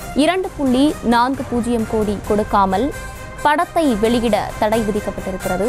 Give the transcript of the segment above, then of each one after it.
இரண்டு புள்ளி நான்கு பூஜ்ஜியம் கோடி கொடுக்காமல் படத்தை வெளியிட தடை விதிக்கப்பட்டிருக்கிறது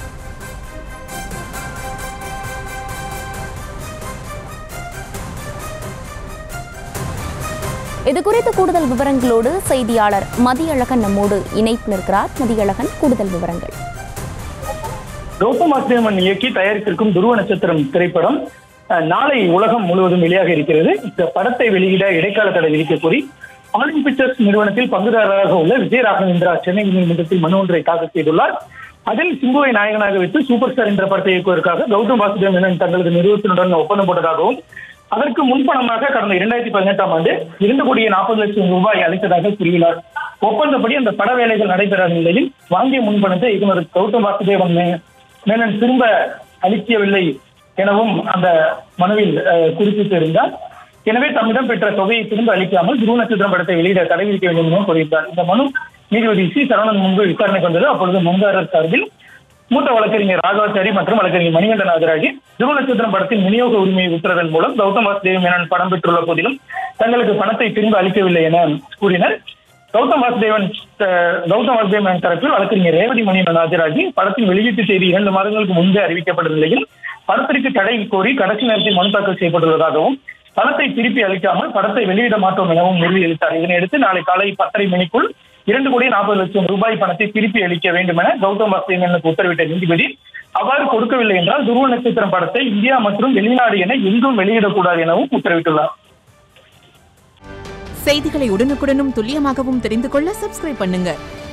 இது குறித்து கூடுதல் விவரங்களோடு செய்தியாளர் மதியழகன் நம்மோடு இணைப்பில் இருக்கிறார் மதியழகன் கூடுதல் விவரங்கள் கௌதம் வாசுதேவன் இயக்கி தயாரித்திருக்கும் துருவ நட்சத்திரம் திரைப்படம் அஹ், நாளை உலகம் முழுவதும் வெளியாக இருக்கிறது இந்த படத்தை வெளியிட இடைக்கால தடை விதிக்க கோரி ஆலிம் பிக்சர்ஸ் நிறுவனத்தில் பங்குதாரராக உள்ள விஜய் ராகவேந்திரா சென்னை நீதிமன்றத்தில் மனு ஒன்றை தாக்கல் செய்துள்ளார் அதில் சிம்புவை நாயகனாக வைத்து சூப்பர் ஸ்டார் என்ற படத்தை இயக்குவதற்காக கௌதம் வாசுதேவன் தங்களது நிறுவனத்தினுடன் ஒப்பந்தம் போட்டதாகவும் அதற்கு முன்பணமாக கடந்த இரண்டாயிரத்தி பதினெட்டாம் ஆண்டு இரண்டு கோடியே நாற்பது லட்சம் ரூபாய் அளித்ததாக கூறியுள்ளார் ஒப்பந்தப்படி அந்த பட வேலைகள் நடைபெறாத நிலையில் வாங்கிய முன்பணத்தை இயக்குனர் கௌதம் வாசுதேவன் மே- மேனன் திரும்ப அளிக்கவில்லை எனவும் அந்த மனுவில் அஹ், குறிப்பிட்டிருந்தார் எனவே தம்மிடம் பெற்ற தொகையை திரும்ப அளிக்காமல் துருவ நட்சத்திரம் படத்தை வெளியிட தடை விதிக்க வேண்டும் எனவும் கூறியிருந்தார் இந்த மனு நீதிபதி சி சரவணன் முன்பு விசாரணைக்கு வந்தது அப்பொழுது மனுதாரர் சார்பில் மூத்த வழக்கறிஞர் ராகவாச்சாரி மற்றும் வழக்கறிஞர் மணிகண்டன் நாகராஜி துருவ நட்சத்திரம் படத்தின் விநியோக உரிமையை விற்றதன் மூலம் கௌதம் வாசுதேவ் மேனன் படம் பெற்றுள்ள போதிலும் தங்களுக்கு பணத்தை திரும்ப அளிக்கவில்லை என கூறினர் கௌதம் வாசுதேவன் அஹ், கௌதம் வாசுதேவ் மேனன் தரப்பில் வழக்கறிஞர் ரேவதி மணியன் ஆஜராகி படத்தின் வெளியீட்டு செய்தி இரண்டு மாதங்களுக்கு முன்பே அறிவிக்கப்பட்ட நிலையில் படத்திற்கு தடை கோரி கடைசி நேரத்தில் மனு தாக்கல் செய்யப்பட்டுள்ளதாகவும் பணத்தை திருப்பி அளிக்காமல் படத்தை வெளியிட மாட்டோம் எனவும் உறுதியளித்தார் இதனையடுத்து நாளை காலை பத்தரை மணிக்குள் இரண்டு கோடி நாற்பது லட்சம் ரூபாய் பணத்தை திருப்பி அளிக்க வேண்டும் என கௌதம் வாசுதேவனுக்கு உத்தரவிட்ட நீதிபதி அவ்வாறு கொடுக்கவில்லை என்றால் துருவ நட்சத்திரம் படத்தை இந்தியா மற்றும் வெளிநாடு என எங்கும் வெளியிடக்கூடாது எனவும் உத்தரவிட்டுள்ளார் செய்திகளை உடனுக்குடனும் துல்லியமாகவும் தெரிந்து கொள்ள சப்ஸ்கிரைப் பண்ணுங்க